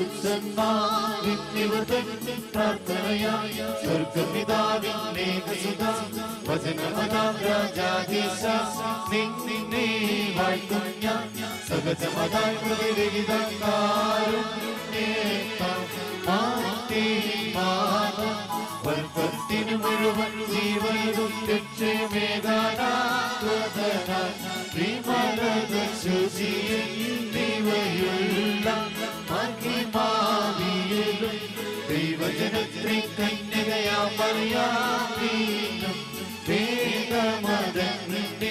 വിശുദ്ധന്മാരിന്നിവർ തന്നെ പ്രാർത്ഥനയായ സ്വർഗപിതാവിന്റെ സുത വചനമതാം രാജാധീശ നിന്നെ വാഴ്ത്തും ഞാൻ സഹജമതായി പ്രതിരഹിതക്കാരും വർഗത്തിന് മുഴുവൻ ജീവനും രക്ഷമേകാനാഥന ശുചിയുള്ള മഹിമാവിയിലും ദൈവജനത്തെ കന്യകയാ പറയാമീനും വേദമതങ്ങളുടെ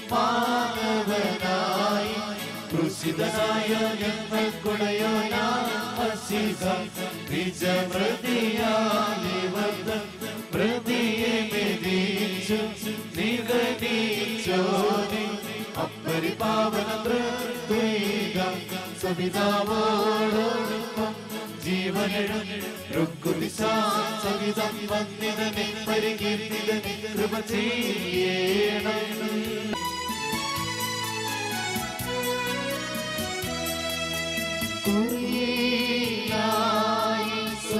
മാനവനായി ക്രൂശിതനായ ഞങ്ങൾക്കുടയോനാശിസം നിജമൃതിയാലിവർദ്ധൻ പ്രതിയെ മെതിച്ചു നിഗണിച്ചോനെ അപ്പരിപാവന ത്രിത്വൈകം സവിതാവോടൊപ്പം ജീവനെഴും ഋക്കുദിശാസവിധം വന്നിതനെ പരികീർത്തിതനെ കൃപ ചെയ്യണം കുറിയിലായിസോ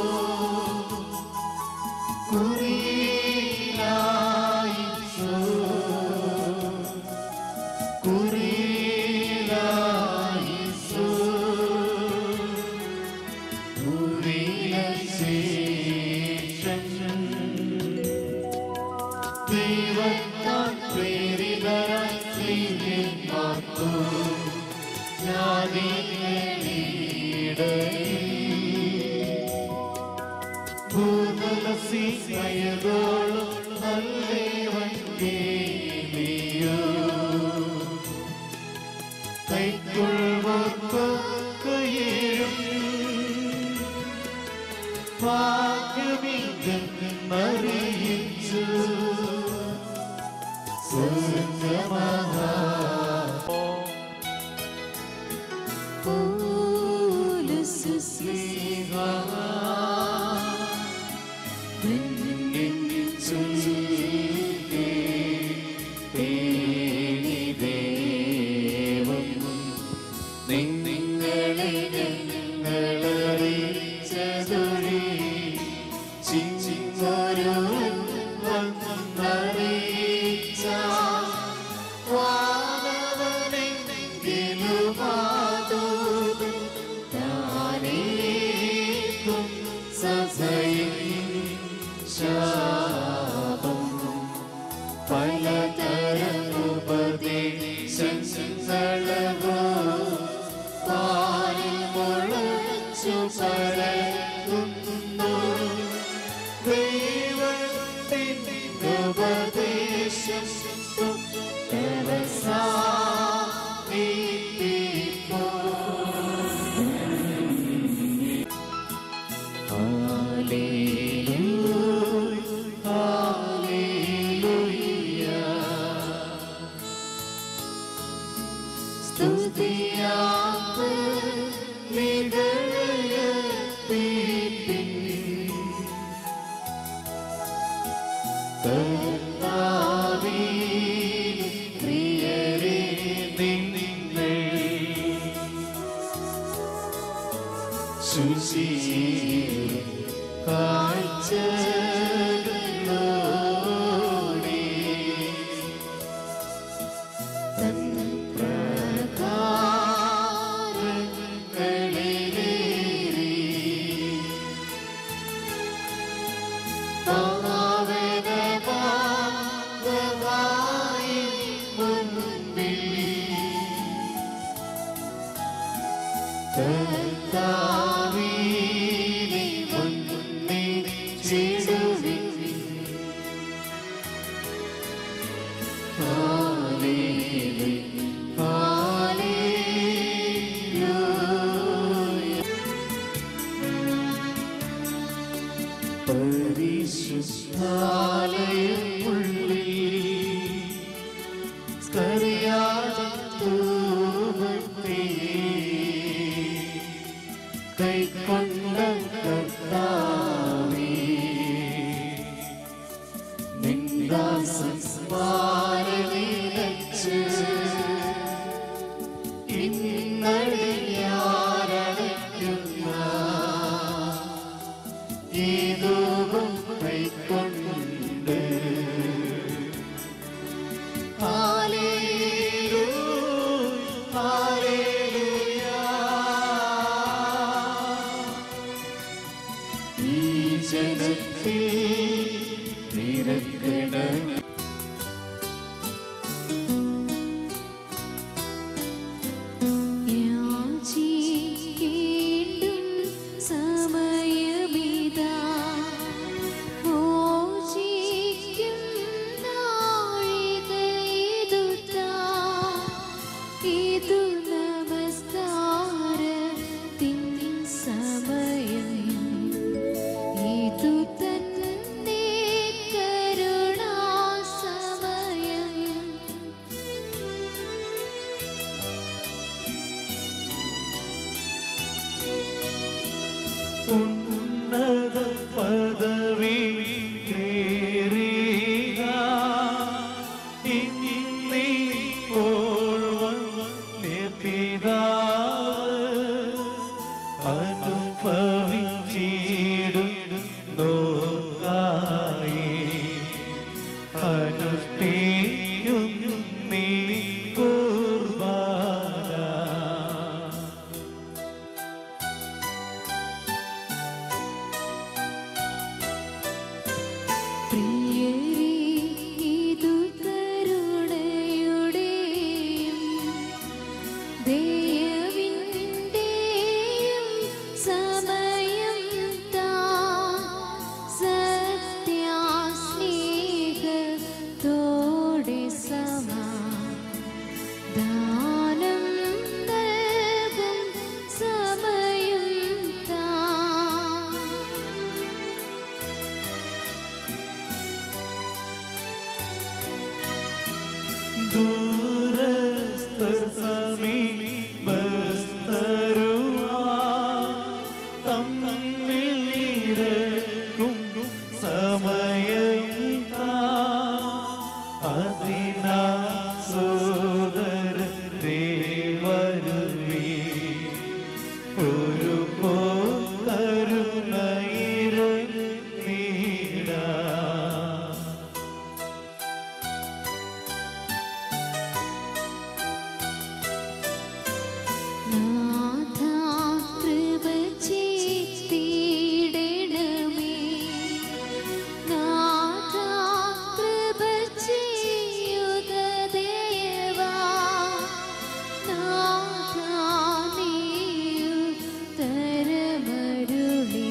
കുറിയിലായിസോ കുറിയിലായിസോ കുറിയശേഷം ദൈവത്താൽ പ്രേരിതരായി സ്ത്രീയന്മാർക്കു ഭൂതലസിമയതോളം നല്ലേവങ്കേലിയോ കൈക്കൊള്ളുകയും ഭാഗ്യമിതറിയിച്ചു സ്വർഗമഹാ നിങ്ങളെ ഞങ്ങളറിയിച്ചതൊഴി ചിഞ്ചിങ്ങൊരു വന്നറിയിച്ച വാനവനെങ്കിലുമാതോതും താനേക്കും സഭയിൽ ശാപം പലതരമുപദേശങ്ങളവോ പാലിൽ മുളച്ചു പരകുന്നു ദൈവത്തിൻ്റെ ഉപദേശം സ്തുതിയാപ്പ് പ്രിയരേ നിങ്ങൾ ശുചി കാഴ്ചകളോടെ തൻ പ്രകാരങ്ങളിലേറി പാവനമായി മുൻപിൽ കർത്താവിനെ വന്ദിച്ചിടുവിൻ. Hallelujah, hallelujah. പരിശുദ്ധാലയമുള്ളിൽ സ്കറിയാതെ തൂവത്തേ കൈക്കൊണ്ട കർത്താവേ നിന്ദാസംസ്മാരണിലച്ച് ഇന്നടിയാരടയ്ക്കുന്നു നോമ്പും കൈക്കൊണ്ട് ഈ ജനത്തിൽ നിരക്കണം യാചിക്കേണ്ടും സമയമിതാ മോചിക്കും നാഴികയിതുതാ ഇതു നമസ്കാരത്തിൻ സമയം ഇതു തന്നെ കരുണാസമയം ഉന്നത പദവി കേറിയ ഇന്നിപ്പോൾ പിതാവ് അനുഭവിച്ചിടും നോക്കായി അനുഷ്ഠിക്കും നീ കുർബാന പ്രിയരേ ഇതു കരുണയുടെയും ദയവിന്റെയും സമയം താ സത്യാസ്നേഹത്തോടെ സമാധാനം നൽകും സമയം താ ദൂരസ്ഥർ സമീപസ്ഥരുമാ തമ്മിൽ നിരക്കും സമയം താ. അതിനാ സോദരരെ വരുവീ. ഒരു പോരുണയിരനീടാ നാഥാ കൃപ ചെയ്തിടണമേ നാഥാ കൃപ ചെയ്യുക ദേവാ നാഥാ നീയു തരമരുളി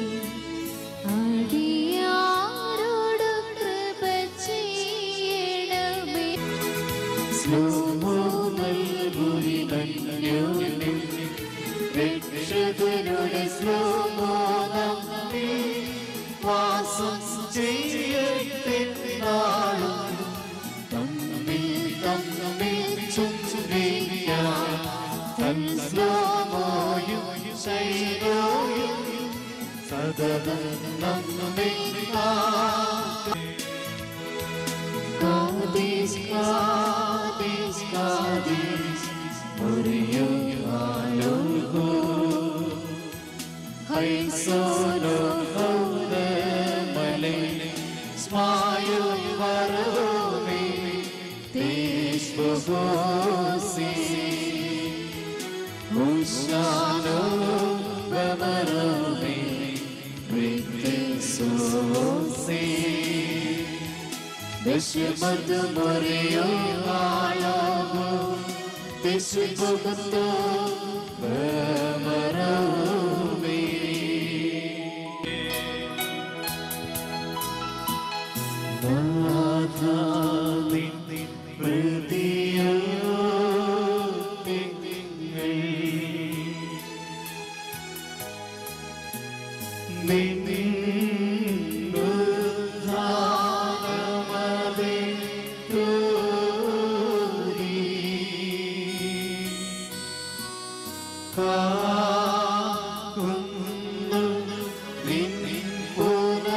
അടിയാരോട് കൃപ ചെയ്യണമേ സ്ലോമോ നൽകുരിതന്യോനിൽ രക്ഷകനുടെ സ്ലോമോ നമ്മെ വാസം ചെയ്യട്ടെ നാളും തമ്മിൽ തമ്മിൽ ചുംബിക്കാൻ തൻ സ്ലോമോയും ശൈലോയും സദതം നമ്മെ കാത്ത് Kadis, Kadis, Kadis, Muriyo Alolho. Hay solo Haude Male, Smayo Varove, Desh Bogosi. Ushano Bamarove, Brite Sosi. വിശ്വമത് മുറിയോ ആളാകോ വിശ്വഭക്തോ ഭ്രമരവേ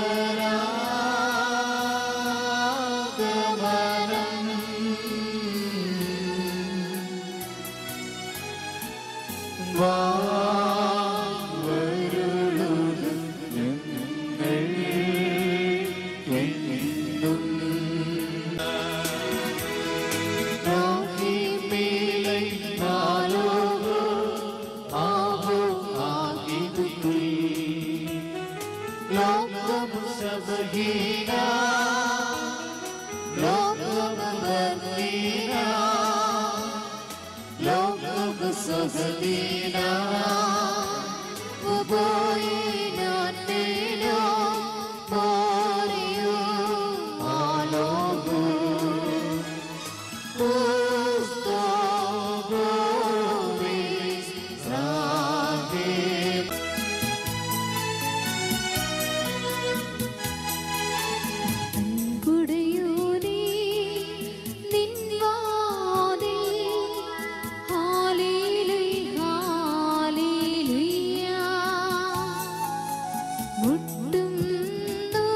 പുനരാഗമനം ശബഹീന ലോകം ബന്ദീന ലോകം സഹദീന ഉപോയിനോ മോറിയോ ആലോകു കുടയൂരി നിൻവാതിൽ ഹാലേലുയ ഹാലേലുയ മുട്ടുന്നു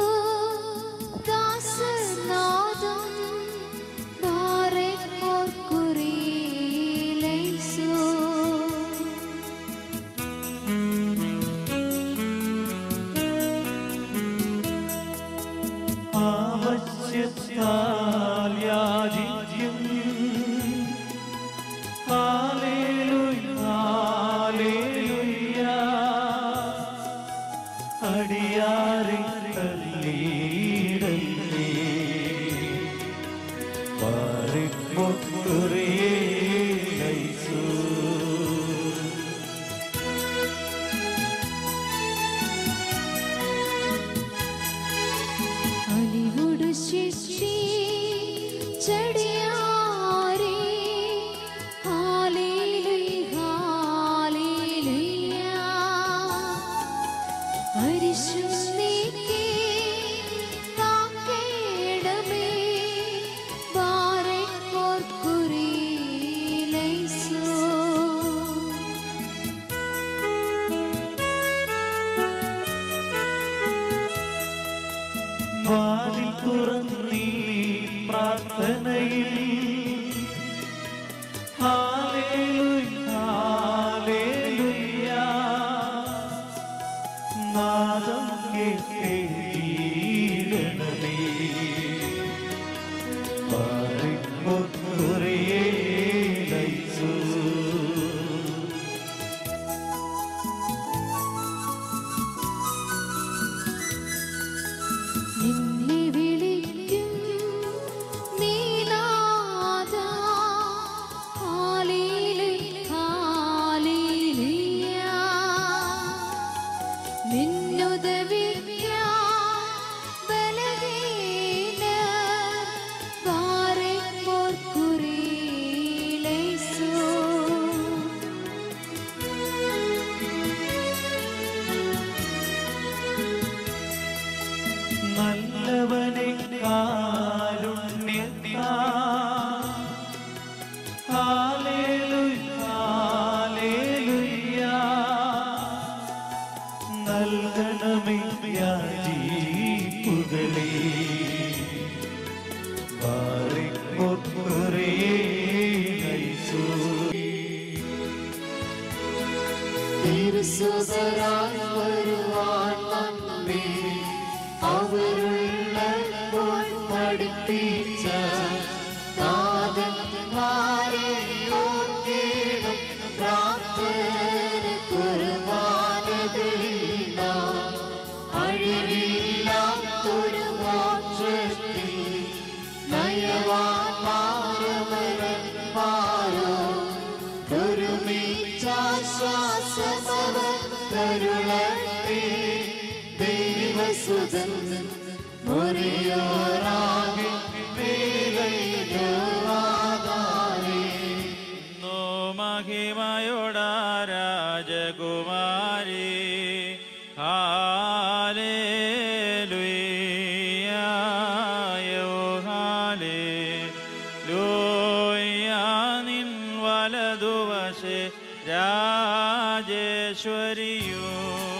ദാസനാദം ബാരക്കോർ കുറിയിലൈസോ ആവശ്യത്താൽ യാചിക്കും ഹാലേലൂയ, ഹാലേലൂയ. അടിയാരെ തള്ളിയിടല്ലേ. മാറിക്കൊക്കുറിയേലൈസൂ. അലിവുടു ശിക്ഷി ചടിയാരേ ഹാലേലുയ ഹാലേലുയ പരിശുദ്ധിക്കേ കാക്കേടമേ ബാരക്കോർ കുറിയിലൈസോ വാതിൽ തുറന്നീ പ്രാർത്ഥനയിൽ ഹാലേലൂയ, ഹാലേലൂയ. നാദം കേട്ടീടണമേ ൂ നിന്നെ വിളിക്കും നീനാദ ഹാലേലൂയ ഹാലേലൂയ നിന്നുദവിക്കാൻ ബലഹീന ബാരക്കോർ കുറിയിലൈസോ നല്ലവനെ കാരുണ്യത്താ ഹാലേലൂയ, ഹാലേലൂയ. നൽകണമേ യാചിപ്പുകളെ തിരുസുതരായി വരുവാൻ നമ്മെ അവരുള്ളപ്പോൾ പഠിപ്പിച്ച നാഥന്മാരെ ഓർക്കേണം പ്രാർത്ഥന കുർബാനകളില്ല അഴിവില്ലാത്തൊരു മോക്ഷത്തിൽ നയവാമാരമരന്മാരോ ഒരുമിച്ചാശ്വാസമവർ കരുളട്ടെ ദൈവസുതൻ മുറിയോറാകെ വേലയിലോരാകാരേ നോ മഹിമയോടാ രാജകുമാരി ഹാലേലുയ്യോ ഹാലേ ലൂയ നിൻ വലതുവശെ രാജേശ്വരിയോ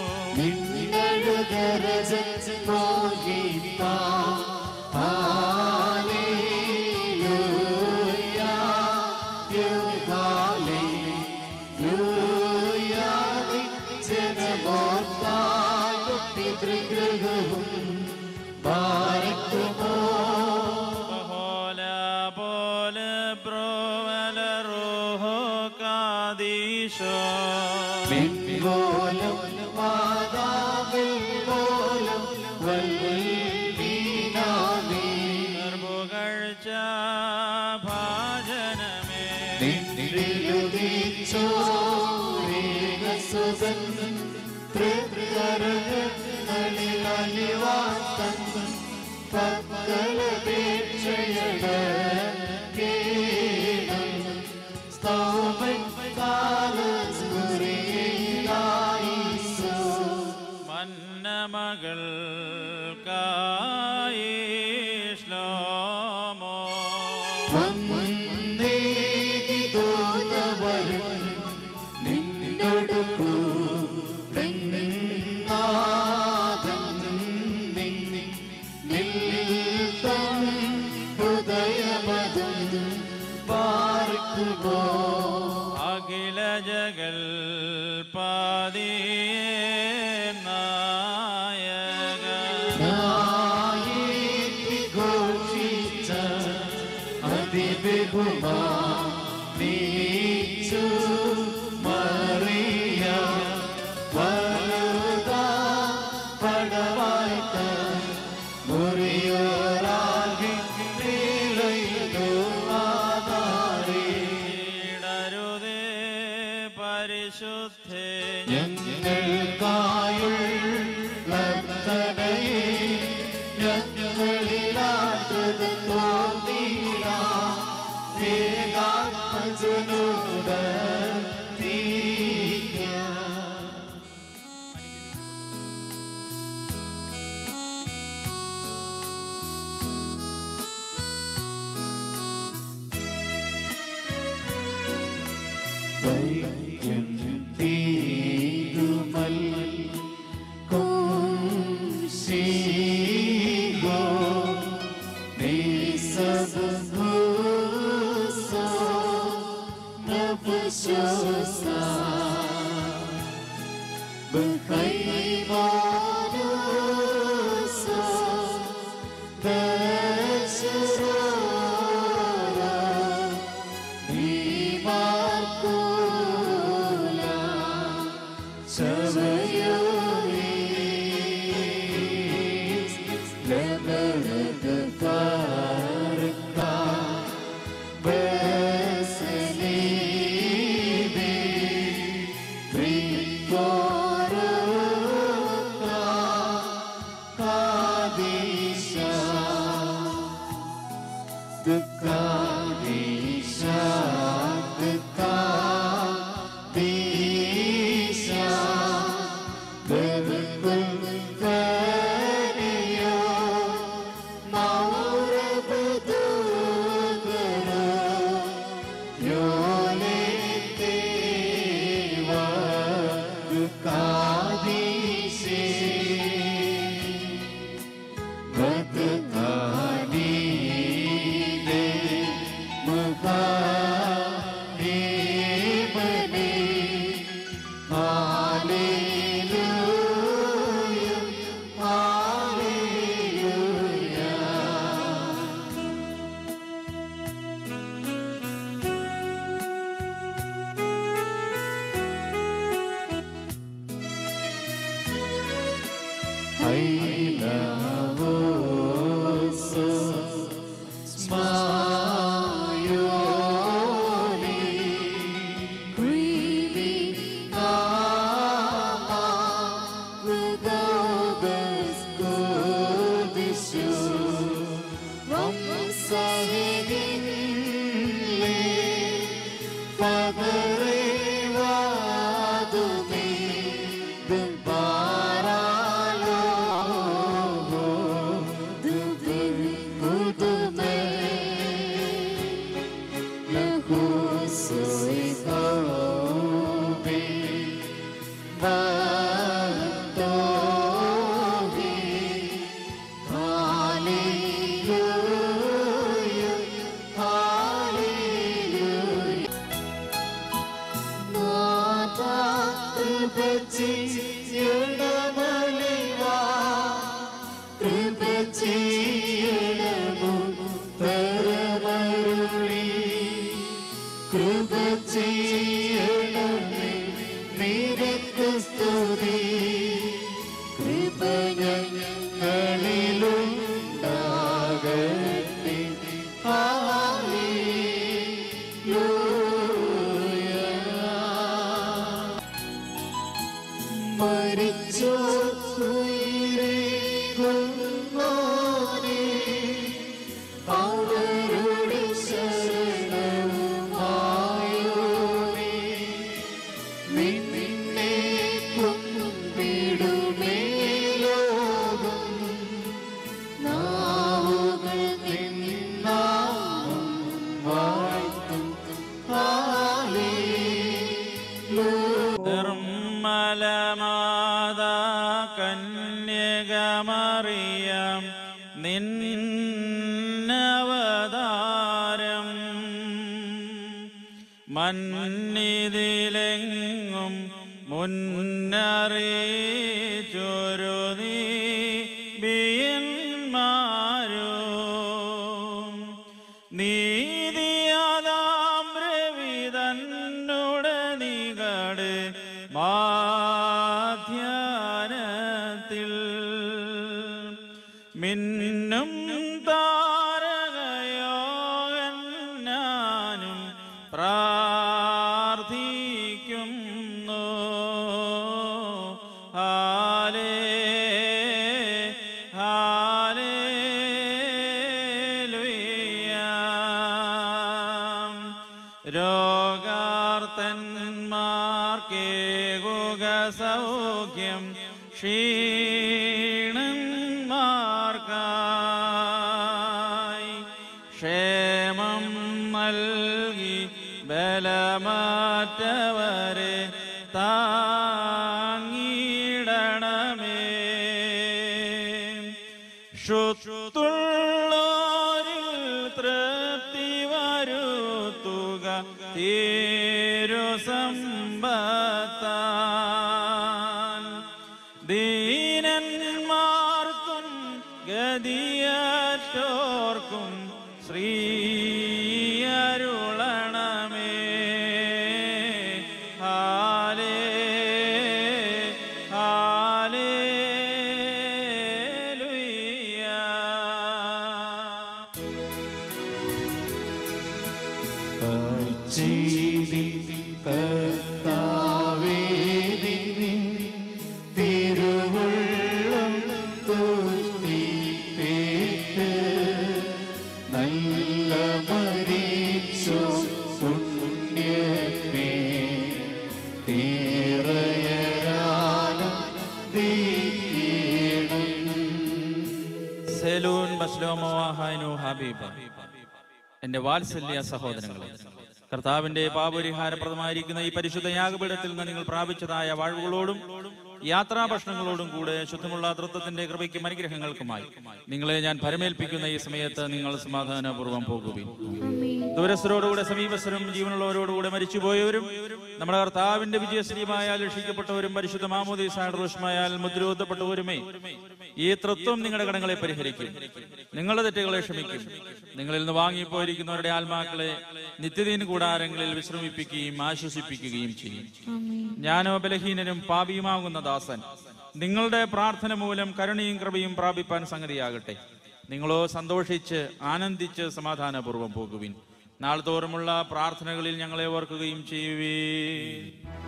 നിന്നഴുകരജ് മോഹിപ്പാ ഹാലേലൂയ ഹാലേലൂയ ജനമോത്താകും പിതൃഗൃഹവും ബാരക്കുമോ ബഹോല പോലെ ബ്രോവല റോഹോ കാദീശോ മിൻപോലും മാതാവിൽ പോലും വല്ല നൽകിനാമേ നിർപുകഴ്ച ഭാജനമേ നിന്നിലുദിച്ചോരേകസുതൻ തൃക്കരങ്ങളിൽ അലിവാത്തൻ പക്കലപേക്ഷയട കേണം സ്തോമൻ കാലസുരേലായിസോ മന്നമകൾ ശ്ലോമോ വന്നേകി ദൂതവരും നിന്നോടു ഹൃദയമതും പാർക്കുമോ അഖില ജഗൽ പാതിയേ നായക നായേറ്റി ഘോഷിച്ച അതിബഹുമാ നീച്ചു മറിയ വലുതാ പടവായ്ത്ത മുറിയോറാകി നീളയിലോ ആധാരേ ഇടരുതേ പരിശുദ്ധേ ഞങ്ങൾക്കായുള്ളത്തടയെ ഞങ്ങളിലാറ്റത് തോന്നീല വേഗാത്മജനോട് തീയ വൈക്യം തീരുമൽ കുംശീഗോ നിസബുസോ നഫശോസാ ബഖൈമാനുസോ ദശരോരാ കൃപ ചെയ്യണമേ നിരക്ക് സ്തുതി കൃപ ഞങ്ങളെ അറിയാം നിന്നവതാരം മന്നിതിലെങ്ങും മുന്നറിയിച്ചൊരു നീബിയന്മാരും നീതിയാതാം രവിതന്നുടെ നികട് മാധ്യാനത്തിൽ മിന്നും താരകയോകൻ ഞാനും പ്രാർത്ഥിക്കുന്നു ഹാലേ ഹാലേലുയ്യ രോഗാർത്തന്മാർക്കേകുക സൗഖ്യം ക്ഷീണന്മാർക്കായി ക്ഷേമം നൽകി ബലമാറ്റവരെ താങ്ങിടണമേ ശുത്തുള്ളോരിൽ തൃപ്തി വരുത്തുക തീരു സമ്പത്താൻ ദീനന്മാർക്കും ഗതിയറ്റോർക്കും ശ്രീയരുളണമേ ഹാലേ ഹാലേലുയ്യ ചെയ്തി കർത്താവേ നിന്നിൻ തിരുവുള്ളം തുഷ്ടിപ്പേറ്റ് നല്ല മരിച്ചു പുണ്യമേ തീറയരാനും ദീനം സെലൂൻ ബസ്ലോമോ ഹാനു ഹബീബ എന്റെ വാത്സല്യ സഹോദരങ്ങളെ കർത്താവിന്റെ പാപരിഹാരപ്രദമായിരിക്കുന്ന ഈ പരിശുദ്ധ യാഗപീഠത്തിൽ നിന്ന് നിങ്ങൾ പ്രാപിച്ചതായ വാഴ്വുകളോടും യാത്രാ ഭക്ഷണങ്ങളോടും കൂടെ ശുദ്ധമുള്ള തൃത്വത്തിന്റെ കൃപയ്ക്കും അനുഗ്രഹങ്ങൾക്കുമായി നിങ്ങളെ ഞാൻ ഭരമേൽപ്പിക്കുന്ന ഈ സമയത്ത് നിങ്ങൾ സമാധാനപൂർവ്വം പോകുകയും ദൂരസ്ഥരോടുകൂടെ സമീപസ്ഥരും ജീവനുള്ളവരോടുകൂടെ മരിച്ചുപോയവരും നമ്മുടെ കർത്താവിന്റെ വിജയശ്രീമായ രക്ഷിക്കപ്പെട്ടവരും പരിശുദ്ധ മാമോദീസായാൽ മുദ്രോധപ്പെട്ടവരുമേ ഈ തൃത്വം നിങ്ങളുടെ കടങ്ങളെ പരിഹരിക്കും നിങ്ങളുടെ തെറ്റുകളെ ക്ഷമിക്കും നിങ്ങളിൽ നിന്ന് വാങ്ങിപ്പോയിരിക്കുന്നവരുടെ ആത്മാക്കളെ നിത്യദീന കൂടാരങ്ങളിൽ വിശ്രമിപ്പിക്കുകയും ആശ്വസിപ്പിക്കുകയും ചെയ്യും ഞാനോ ബലഹീനനും പാപിയുമാകുന്ന ദാസൻ നിങ്ങളുടെ പ്രാർത്ഥന മൂലം കരുണയും കൃപയും പ്രാപിപ്പാൻ സംഗതിയാകട്ടെ നിങ്ങളോ സന്തോഷിച്ച് ആനന്ദിച്ച് സമാധാനപൂർവ്വം പോകുവിൻ നാൾ തോറുമുള്ള പ്രാർത്ഥനകളിൽ ഞങ്ങളെ ഓർക്കുകയും ചെയ്യുവേ